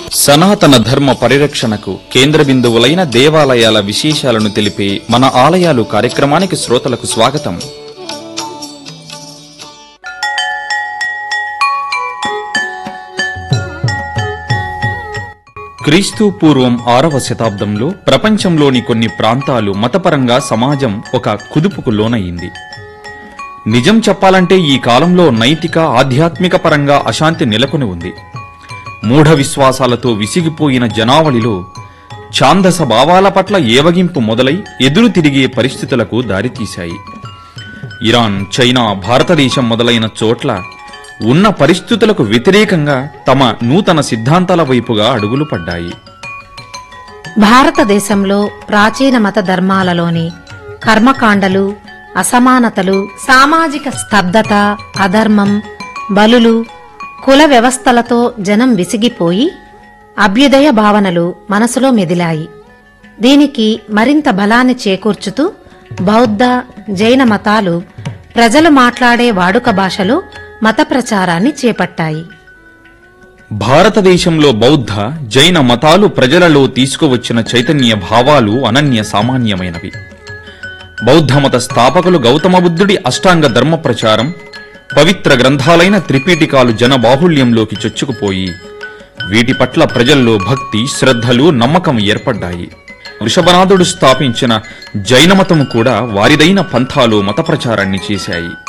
సనాతన ధర్మ పరిరక్షణకు కేంద్ర బిందువులైన దేవాలయాల విశేషాలను తెలిపే మన ఆలయాలు కార్యక్రమానికి శ్రోతలకు స్వాగతం క్రీస్తు పూర్వం ఆరవ శతాబ్దంలో ప్రపంచంలోని కొన్ని ప్రాంతాలు మతపరంగా సమాజం ఒక కుదుపుకు లోనయింది నిజం చెప్పాలంటే ఈ కాలంలో నైతిక ఆధ్యాత్మిక పరంగా అశాంతి నెలకొని ఉంది మూఢ విశ్వాసాలతో విసిగిపోయిన జనావళిలో ఛాందస భావాల పట్ల ఏవగింపు మొదలై ఎదురు తిరిగే పరిస్థితులకు దారితీశాయి ఇరాన్ చైనా భారతదేశం మొదలైన చోట్ల ఉన్న పరిస్థితులకు వ్యతిరేకంగా తమ నూతన సిద్ధాంతాల వైపుగా అడుగులు పడ్డాయి భారతదేశంలో ప్రాచీన మత ధర్మాలలోని కర్మకాండలు అసమానతలు సామాజిక స్తబ్దత అధర్మం బలులు కుల వ్యవస్థలతో జనం విసిగిపోయి అభ్యుదయ భావనలు మనసులో మెదిలాయి దీనికి మరింత బలాన్ని చేకూర్చుతూ బౌద్ధ జైన మతాలు ప్రజలు మాట్లాడే వాడుక భాషలో మత ప్రచారాన్ని చేపట్టాయి భారతదేశంలో బౌద్ధ జైన మతాలు ప్రజలలో తీసుకువచ్చిన చైతన్య భావాలు అనన్య సామాన్యమైనవి బౌద్ధ మత స్థాపకులు గౌతమ బుద్ధుడి అష్టాంగ ధర్మ ప్రచారం పవిత్ర గ్రంథాలైన త్రిపీఠికాలు జనబాహుళ్యంలోకి చొచ్చుకుపోయి వీటి పట్ల ప్రజల్లో భక్తి శ్రద్ధలు నమ్మకం ఏర్పడ్డాయి వృషభనాథుడు స్థాపించిన జైన మతము కూడా వారిదైన పంథాలో మత ప్రచారాన్ని చేశాయి